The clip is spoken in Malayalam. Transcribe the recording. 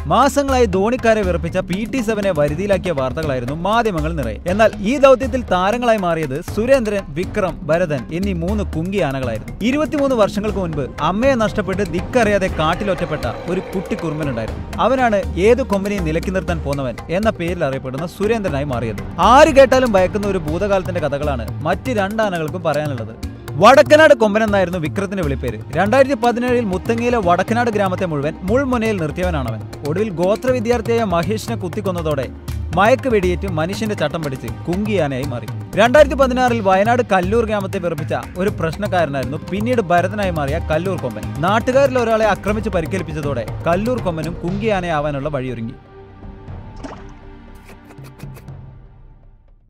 മാസങ്ങളായി ധോണിക്കാരെ വിറപ്പിച്ച പി ടി സെവനെ വരുതിയിലാക്കിയ വാർത്തകളായിരുന്നു മാധ്യമങ്ങൾ നിറയെ എന്നാൽ ഈ ദൗത്യത്തിൽ താരങ്ങളായി മാറിയത് സുരേന്ദ്രൻ വിക്രം ഭരതൻ എന്നീ മൂന്ന് കുങ്കി ആനകളായിരുന്നു ഇരുപത്തിമൂന്ന് വർഷങ്ങൾക്ക് മുൻപ് അമ്മയെ നഷ്ടപ്പെട്ട് ദിക്കറിയാതെ കാട്ടിലൊറ്റപ്പെട്ട ഒരു കുട്ടി കുറുമ്പനുണ്ടായിരുന്നു അവനാണ് ഏത് കൊമ്പനെയും നിലക്കി നിർത്താൻ പോന്നവൻ എന്ന പേരിൽ അറിയപ്പെടുന്ന സുരേന്ദ്രനായി മാറിയത് ആര് കേട്ടാലും ഭയക്കുന്ന ഒരു ഭൂതകാലത്തിന്റെ കഥകളാണ് മറ്റ് രണ്ട് ആനകൾക്കും പറയാനുള്ളത് വടക്കനാട് കൊമ്പൻ എന്നായിരുന്നു വിക്രത്തിന്റെ വിളിപ്പേര് രണ്ടായിരത്തി പതിനേഴിൽ മുത്തങ്ങയിലെ വടക്കനാട് ഗ്രാമത്തെ മുഴുവൻ മുൾമുനയിൽ നിർത്തിയവനാണവൻ ഒടുവിൽ ഗോത്ര വിദ്യാർത്ഥിയായ മഹേഷിനെ കുത്തിക്കൊന്നതോടെ മയക്ക് വെടിയേറ്റ് മനുഷ്യന്റെ ചട്ടം പിടിച്ച് കുങ്കിയാനയായി മാറി രണ്ടായിരത്തി പതിനാറിൽ വയനാട് കല്ലൂർ ഗ്രാമത്തെ വിറപ്പിച്ച ഒരു പ്രശ്നക്കാരനായിരുന്നു പിന്നീട് ഭരതനായി മാറിയ കല്ലൂർ കൊമ്പൻ നാട്ടുകാരിൽ ഒരാളെ ആക്രമിച്ച് പരിക്കേൽപ്പിച്ചതോടെ കല്ലൂർ കൊമ്പനും കുങ്കിയാനയാവാനുള്ള വഴിയൊരുങ്ങി